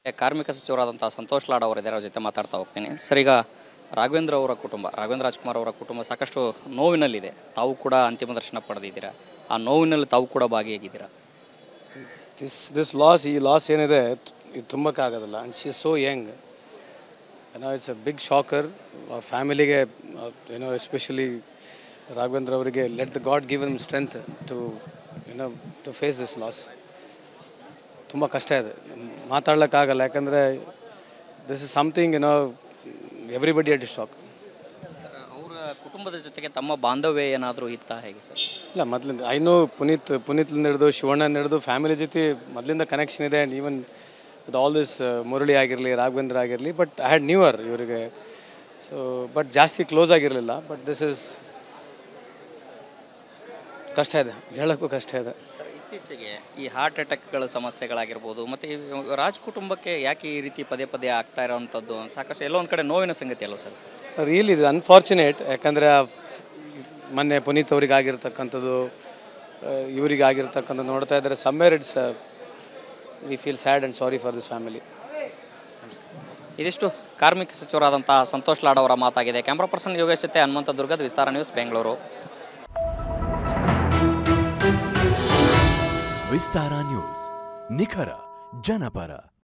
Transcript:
ಕಾರ್ಮಿಕ ಸಚಿವರಾದಂಥ ಸಂತೋಷ್ ಲಾಡ್ ಅವರು ಇದರ ಜೊತೆ ಮಾತಾಡ್ತಾ ಹೋಗ್ತೀನಿ ಸರ್ ಈಗ ರಾಘವೇಂದ್ರ ಅವರ ಕುಟುಂಬ ರಾಘವೇಂದ್ರ ರಾಜ್ಕುಮಾರ್ ಅವರ ಕುಟುಂಬ ಸಾಕಷ್ಟು ನೋವಿನಲ್ಲಿದೆ ತಾವು ಕೂಡ ಅಂತಿಮ ದರ್ಶನ ಪಡೆದಿದ್ದೀರಾ ಆ ನೋವಿನಲ್ಲಿ ತಾವು ಕೂಡ ಭಾಗಿಯಾಗಿದ್ದೀರಾ ದಿಸ್ ದಿಸ್ ಲಾಸ್ ಈ ಲಾಸ್ ಏನಿದೆ ಇದು ತುಂಬಕ್ಕಾಗೋದಿಲ್ಲ ಆ್ಯಂಡ್ ಶಿ ಸೋ ಯಂಗ್ ಏನೋ ಇಟ್ಸ್ ಅ ಬಿಗ್ ಶಾಕರ್ ಫ್ಯಾಮಿಲಿಗೆ ಏನೋ ಎಸ್ಪೆಷಲಿ ರಾಘವೇಂದ್ರ ಅವರಿಗೆ let the God give him strength to ಏನೋ ಟು ಫೇಸ್ ದಿಸ್ ಲಾಸ್ ತುಂಬ ಕಷ್ಟ ಇದೆ ಮಾತಾಡ್ಲಿಕ್ಕಾಗಲ್ಲ ಯಾಕಂದರೆ ದಿಸ್ ಇಸ್ ಸಮಥಿಂಗ್ ಏನೋ everybody it is shock sir ಅವರ ಕುಟುಂಬದ ಜೊತೆಗೆ ತಮ್ಮ ಬಾಂಧವ್ಯ ಏನಾದರೂ ಇತ್ತಾ ಹೇಗೆ ಸರ್ ಇಲ್ಲ ಮೊದಲಿಂದ ಐ ನೋ ಪುನೀತ್ ಪುನೀತ್ಲಿಂದ ಹಿಡಿದು ಶಿವಣ್ಣನ ಹಿಡಿದು ಫ್ಯಾಮಿಲಿ ಜೊತೆ ಮೊದಲಿಂದ ಕನೆಕ್ಷನ್ ಇದೆ and even with all this Murali ಆಗಿರಲಿ ರಾಘವೇಂದ್ರ ಆಗಿರಲಿ ಬಟ್ ಐ ಹ್ಯಾಡ್ ನ್ಯೂವರ್ ಇವರಿಗೆ ಸೊ ಬಟ್ ಜಾಸ್ತಿ ಕ್ಲೋಸ್ ಆಗಿರಲಿಲ್ಲ ಬಟ್ ದಿಸ್ ಇಸ್ ಕಷ್ಟ ಇದೆ ಹೇಳೋಕ್ಕೂ ಕಷ್ಟ ಇದೆ ಸರ್ ಇತ್ತೀಚೆಗೆ ಈ ಹಾರ್ಟ್ ಅಟ್ಯಾಕ್ಗಳ ಸಮಸ್ಯೆಗಳಾಗಿರ್ಬೋದು ಮತ್ತು ಈ ರಾಜ್ ಕುಟುಂಬಕ್ಕೆ ಯಾಕೆ ಈ ರೀತಿ ಪದೇ ಪದೇ ಆಗ್ತಾ ಇರೋವಂಥದ್ದು ಸಾಕಷ್ಟು ಎಲ್ಲೋ ಒಂದು ಕಡೆ ನೋವಿನ ಸಂಗತಿ ಅಲ್ವ ಸರ್ ರಿಯಲ್ ಇದು ಅನ್ಫಾರ್ಚುನೇಟ್ ಯಾಕಂದರೆ ಮೊನ್ನೆ ಪುನೀತ್ ಅವ್ರಿಗೆ ಆಗಿರ್ತಕ್ಕಂಥದ್ದು ಇವರಿಗೆ ಆಗಿರ್ತಕ್ಕಂಥದ್ದು ನೋಡ್ತಾ ಇದ್ದಾರೆ somewhere it's we feel sad and sorry for this family ಇದಿಷ್ಟು ಕಾರ್ಮಿಕ ಸಚಿವರಾದಂಥ ಸಂತೋಷ್ ಲಾಡ್ ಅವರ ಮಾತಾಗಿದೆ ಕ್ಯಾಮ್ರಾ ಪರ್ಸನ್ ಯೋಗೇಶ್ ಜೊತೆ ಹನುಮಂತ ದುರ್ಗದ ವಿಸ್ತಾರ ನ್ಯೂಸ್ ಬೆಂಗಳೂರು ವಿಸ್ತಾರ ನ್ಯೂಸ್ ನಿಖರ ಜನಪರ